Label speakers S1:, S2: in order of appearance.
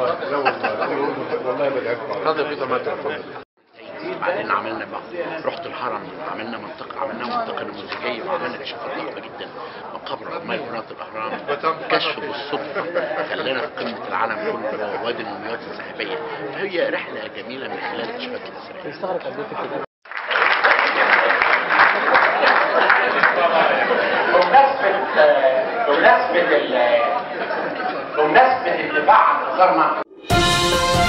S1: لا والله والله بدعك
S2: هذا في ضمان تلفون
S3: بعدين عملنا بقى رحت الهرم عملنا منطقه عملنا منطقه نموذجيه وعملنا اكتشافات ضخمه جدا مقابر عمال بناة الاهرام كشف بالصدفه خلانا في قمه العالم كله وادي المومياوات الذهبيه فهي رحله جميله من خلال الاكتشافات الاثريه
S4: يستغرق قد ايه في الكتاب؟
S3: بمناسبة بمناسبة ال- بمناسبة الدفاع عن آثار مصر